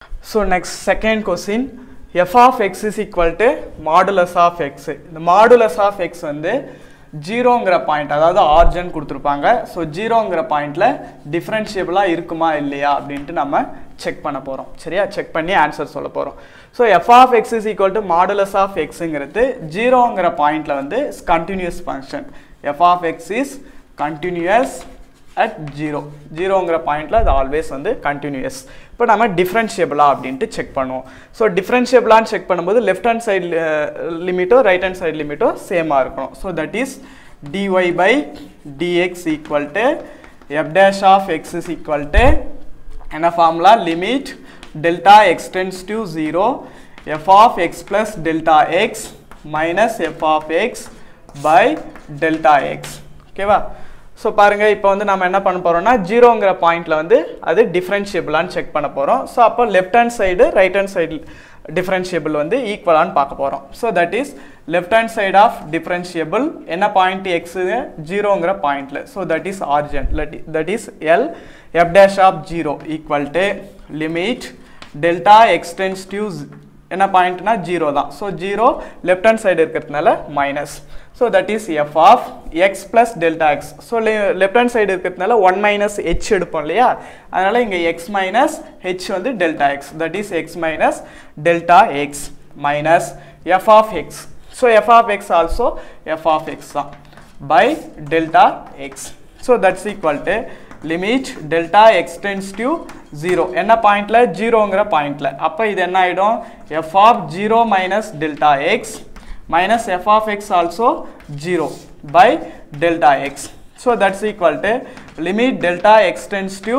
So next second question F of X is equal to modulus of X இந்த modulus of X வந்து ஜீரோங்கிற point அதாவது origin கொடுத்துருப்பாங்க so ஜீரோங்கிற பாயிண்ட்ல டிஃப்ரென்ஷியபிளாக இருக்குமா இல்லையா அப்படின்ட்டு நம்ம செக் பண்ண போகிறோம் சரியா செக் பண்ணி ஆன்சர் சொல்ல போகிறோம் so F of X is equal to modulus of எக்ஸுங்கிறது ஜீரோங்கிற பாயிண்ட்ல வந்து continuous function F of X is continuous at zero ஜீரோங்கிற பாயிண்ட்ல அது ஆல்வேஸ் வந்து கண்டினியூஸ் இப்போ நம்ம டிஃப்ரென்ஷியபிளா அப்படின்ட்டு செக் பண்ணுவோம் ஸோ டிஃப்ரென்ஷியபிளான்னு செக் பண்ணும்போது லெஃப்ட் ஹேண்ட் சைடு லிமிட்டோ ரைட் ஹேண்ட் சைடு லிமிட்டோ சேமாக இருக்கணும் so that is D Y by D X equal to F dash of X is equal to என்ன formula limit delta X tends to zero F of X plus delta X minus F of X by delta X ஓகேவா so பாருங்க இப்போ வந்து நம்ம என்ன பண்ண போறோம்னா ஜீரோங்கிற பாயிண்ட்ல வந்து அது டிஃப்ரென்ஷியபிளான்னு செக் பண்ண போறோம் ஸோ அப்போ left hand side right hand side differentiable வந்து ஈக்குவலான்னு பார்க்க போறோம் so that is left hand side of differentiable என்ன பாயிண்ட் எக்ஸ் ஜீரோங்கிற பாயிண்ட்ல so that is origin that is L F dash of zero equal to limit delta X tends to என்ன பாயிண்ட்னா zero தான் so zero left hand side இருக்கிறதுனால minus so that is F of X plus delta X so left hand side இருக்கிறதுனால one minus H எடுப்போம் இல்லையா அதனால இங்கே X minus H வந்து delta X that is X minus delta X minus F of X so F of X also F of X தான் by delta X so that's equal to limit delta X tends to zero என்ன பாயிண்ட்ல ஜீரோங்கிற பாயிண்ட்ல அப்போ இது என்ன ஆகிடும் F of zero minus delta X minus f of x also 0 by delta x. So that's equal to limit delta x tends to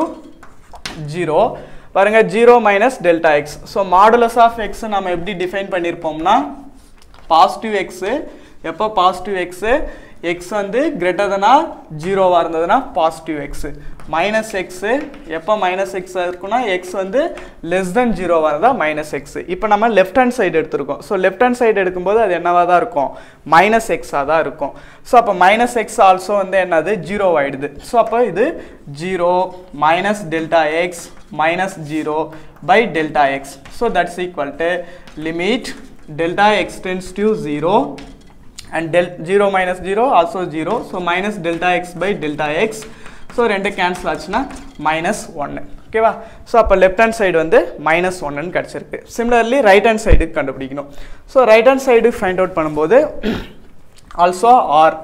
0 பாருங்க 0 minus delta x. So modulus of x நம்ம எப்படி define பண்ணிருப்போம்னா positive x எப்போ positive x x வந்து greater than or 0 வா இருந்ததுன்னா positive x minus x எப்போ minus x இருக்குன்னா x வந்து less than 0 வா இருந்தா minus x இப்போ நம்ம left hand side எடுத்திருக்கோம் ஸோ left hand side எடுக்கும்போது அது என்னவா தான் இருக்கும் minus x ஆ தான் இருக்கும் ஸோ அப்போ minus x ஆல்சோ வந்து என்னது 0 ஆயிடுது ஸோ அப்போ இது 0 minus delta x minus 0 by delta x so that's equal to limit delta x tends to 0 and del 0 minus 0 also 0 so minus delta x by delta x so ரெண்டு cancel ஆச்சுன்னா minus ஒன்று ஓகேவா so அப்போ left hand side வந்து minus ஒன்றுன்னு கிடச்சிருக்கு similarly right hand சைடுக்கு கண்டுபிடிக்கணும் so right hand side find out பண்ணும்போது also are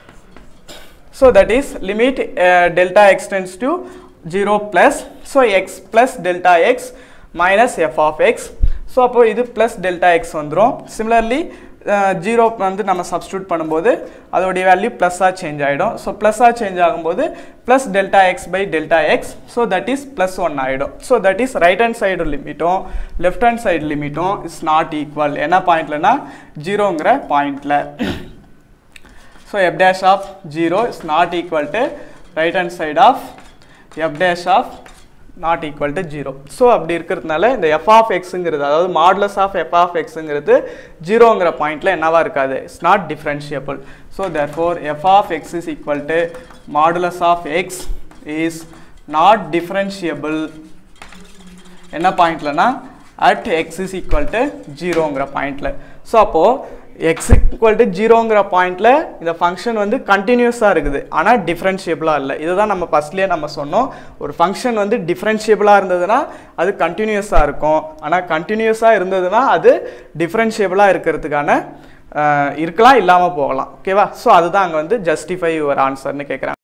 so that is limit delta X tends to zero plus so X plus delta X minus F of X so அப்போ இது plus delta X வந்துடும் similarly zero வந்து நம்ம substitute பண்ணும்போது அதோடைய value ப்ளஸ்ஸாக change ஆகிடும் ஸோ ப்ளஸ்ஸாக சேஞ்ச் ஆகும்போது plus delta X by delta X so that is plus one ஆகிடும் so that is right hand side லிமிட்டும் லெஃப்ட் ஹேண்ட் சைடு லிமிட்டும் இஸ் நாட் ஈக்குவல் என்ன பாயிண்ட்லனா ஜீரோங்கிற பாயிண்டில் so F dash of zero is not equal to right hand side of F dash of not equal to zero so அப்படி இருக்கிறதுனால இந்த F of எக்ஸுங்கிறது அதாவது மாடலஸ் ஆஃப் எஃப் ஆஃப் எக்ஸுங்கிறது ஜீரோங்கிற பாயிண்ட்ல என்னவா இருக்காது it's not differentiable so therefore F of X is equal to modulus of X is not differentiable என்ன பாயிண்ட்லனா at X is equal to ஜீரோங்கிற பாயிண்ட்ல ஸோ அப்போது எக்ஸ் ஈக்குவல் டு ஜீரோங்கிற பாயிண்ட்ல இந்த ஃபங்க்ஷன் வந்து கண்டினியூஸாக இருக்குது ஆனால் டிஃப்ரென்ஷியபிளாக இல்லை இதுதான் நம்ம ஃபர்ஸ்ட்லேயே நம்ம சொன்னோம் ஒரு ஃபங்க்ஷன் வந்து டிஃப்ரென்ஷியபிளாக இருந்ததுன்னா அது கண்டினியூஸாக இருக்கும் ஆனால் கண்டினியூஸாக இருந்ததுன்னா அது டிஃப்ரென்ஷியபிளாக இருக்கிறதுக்கான இருக்கலாம் இல்லாமல் போகலாம் ஓகேவா ஸோ அதுதான் அங்கே வந்து ஜஸ்டிஃபை யுவர் ஆன்சர்னு கேட்குறாங்க